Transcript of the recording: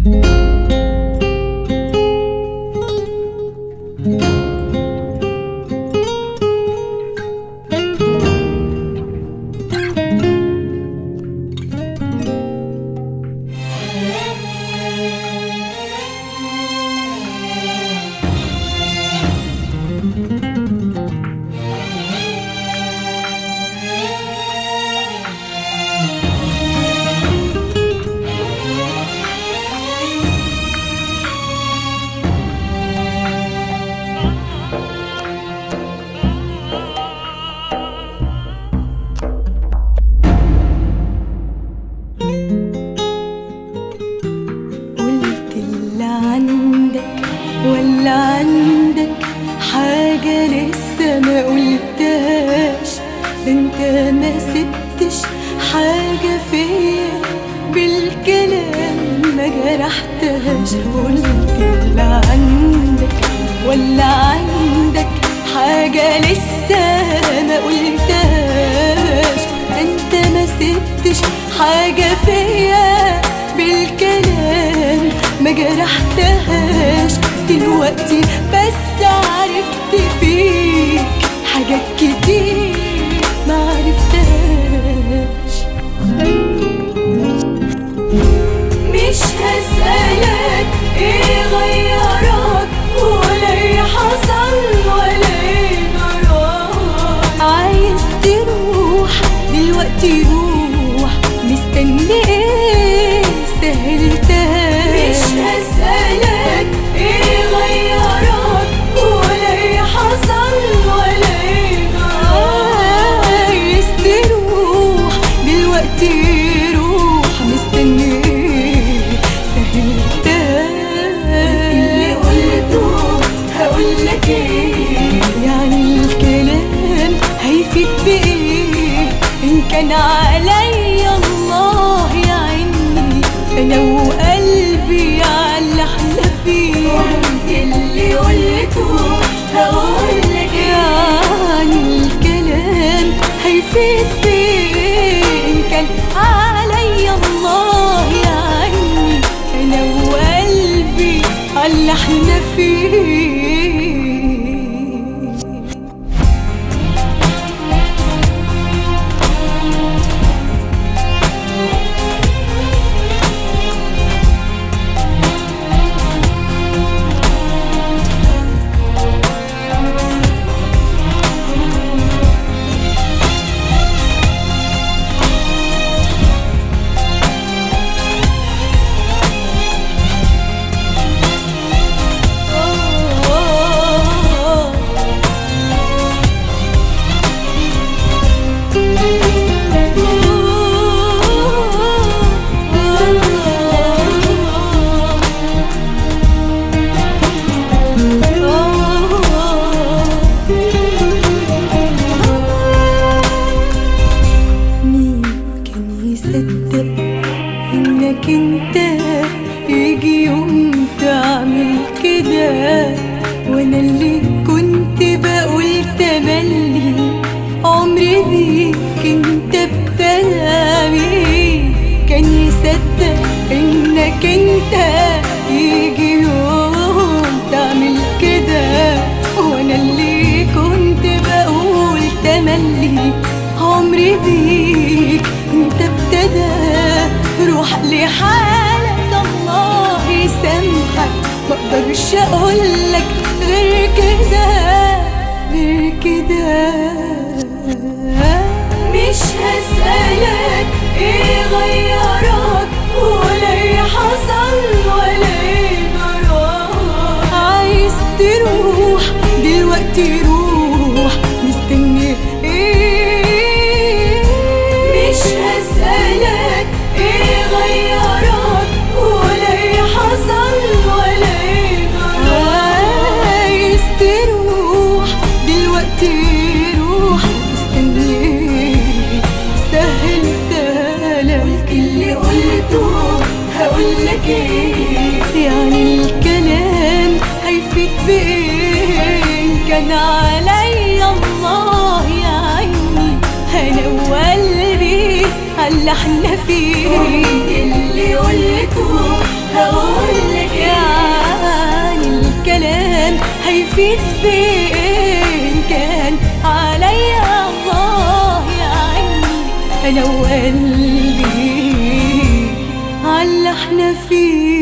قلت اللي عندك ولا عندك حاجة لسه ما قلتهاش ده انت ما سبتش حاجة فيا بالكلام ما جرحتهاش قلت اللي عندك ولا عندك حاجة لسه ما قلتهاش ده انت ما سبتش حاجة فيا بالكلام ما جرحتهاش دلوقتي بس عرفت فيك حاجات كتير ما عرفتهاش مش هسألك ايه غيرك ولا ايه حصل ولا ايه جراك عايز تروح دلوقتي روح مستني ايه سهلتها مش هسألك ايه غيرك ولا ايه حصل ولا ايه جراك عايز تروح دلوقتي روح مستني ايه سهلتها اللي قلته هقولك ايه يعني الكلام هيفيد بايه ان كان عليا الله يعيني انا وقلبي على اللي احنا فيه اللي قلته هقولك يعني الكلام هيفيد بيه ان كان عليا الله يعيني انا وقلبي على اللي احنا فيه مين كان يصدق انك انت يجي يوم تعمل كده وانا اللي كنت بقول تملي عمري بيك انت ابتدى مين كان يصدق انك انت يجي يوم تعمل كده وانا اللي كنت بقول تملي عمري بيك انت ابتدى روح لحالك الله يسامحك مقدرش اقولك غير كده غير كده مش هسألك ايه غيرك ولا ايه حصل ولا ايه جراك عايز تروح دلوقتي روح مستني ايه مش هسألك ايه غيرك ولا ايه حصل ولا ايه جراك عايز تروح دلوقتي روح مستني سهلتها لك اللي قلته هقولك ايه يعني الكلام هيفيد بايه إن كان عليا الله يعيني انا وقلبي على اللي احنا فيه اللي قلته هقول هيفيد بإن كان عليا الله يعني أنا وقلبي عاللي احنا فيه